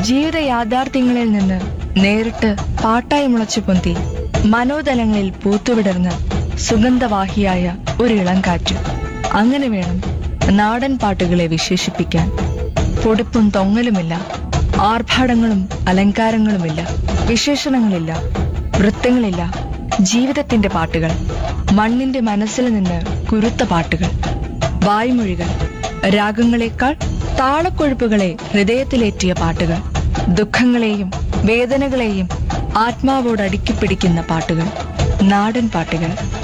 ജീവിത യാഥാർത്ഥ്യങ്ങളിൽ നിന്ന് നേരിട്ട് പാട്ടായി മുളച്ചു പൊന്തി മനോതലങ്ങളിൽ പൂത്തുവിടർന്ന സുഗന്ധവാഹിയായ ഒരു ഇളം കാറ്റ് അങ്ങനെ വേണം നാടൻ പാട്ടുകളെ വിശേഷിപ്പിക്കാൻ പൊടിപ്പും തൊങ്ങലുമില്ല ആർഭാടങ്ങളും അലങ്കാരങ്ങളുമില്ല വിശേഷണങ്ങളില്ല വൃത്തങ്ങളില്ല ജീവിതത്തിന്റെ പാട്ടുകൾ മണ്ണിന്റെ മനസ്സിൽ നിന്ന് കുരുത്ത പാട്ടുകൾ വായ്മൊഴികൾ രാഗങ്ങളെക്കാൾ താളക്കൊഴുപ്പുകളെ ഹൃദയത്തിലേറ്റിയ പാട്ടുകൾ ദുഃഖങ്ങളെയും വേദനകളെയും ആത്മാവോട് അടുക്കിപ്പിടിക്കുന്ന പാട്ടുകൾ നാടൻ പാട്ടുകൾ